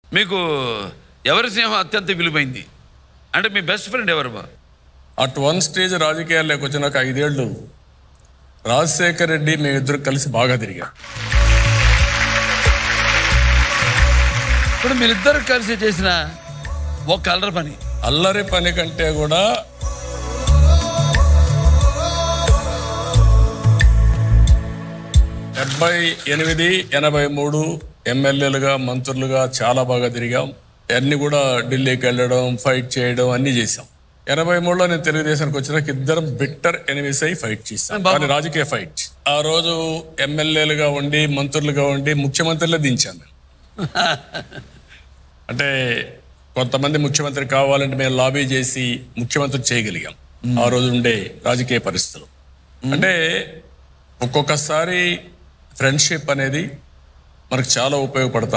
మీకు ఎవరి స్నేహం అత్యంత విలువైంది అంటే మీ బెస్ట్ ఫ్రెండ్ ఎవరు బా అట్ వన్ స్టేజ్ రాజకీయాల్లోకి వచ్చినాక ఐదేళ్లు రాజశేఖర్ రెడ్డి మేమిద్దరు కలిసి బాగా తిరిగాం ఇప్పుడు మీరిద్దరు కలిసి చేసిన ఒక కలర్ పని అల్లరి పని కంటే కూడా డెబ్బై ఎనిమిది ఎనభై మూడు ఎమ్మెల్యేలుగా మంత్రులుగా చాలా బాగా తిరిగాం అన్ని కూడా ఢిల్లీకి వెళ్ళడం ఫైట్ చేయడం అన్ని చేశాం ఎనభై మూడులో నేను తెలుగుదేశానికి వచ్చినాక ఇద్దరం బిట్టర్ ఎనిమిస్ అయి ఫైట్ చేశాం బాబు. కానీ రాజకీయ ఫైట్ ఆ రోజు ఎమ్మెల్యేలుగా ఉండి మంత్రులుగా ఉండి ముఖ్యమంత్రిలో దించాను నేను. అంటే కొంతమంది ముఖ్యమంత్రి కావాలంటే మేము లాబీ చేసి ముఖ్యమంత్రి చేయగలిగాం ఆ రోజు ఉండే రాజకీయ పరిస్థితులు అంటే ఒక్కొక్కసారి ఫ్రెండ్షిప్ అనేది మనకు చాలా ఉపయోగపడతా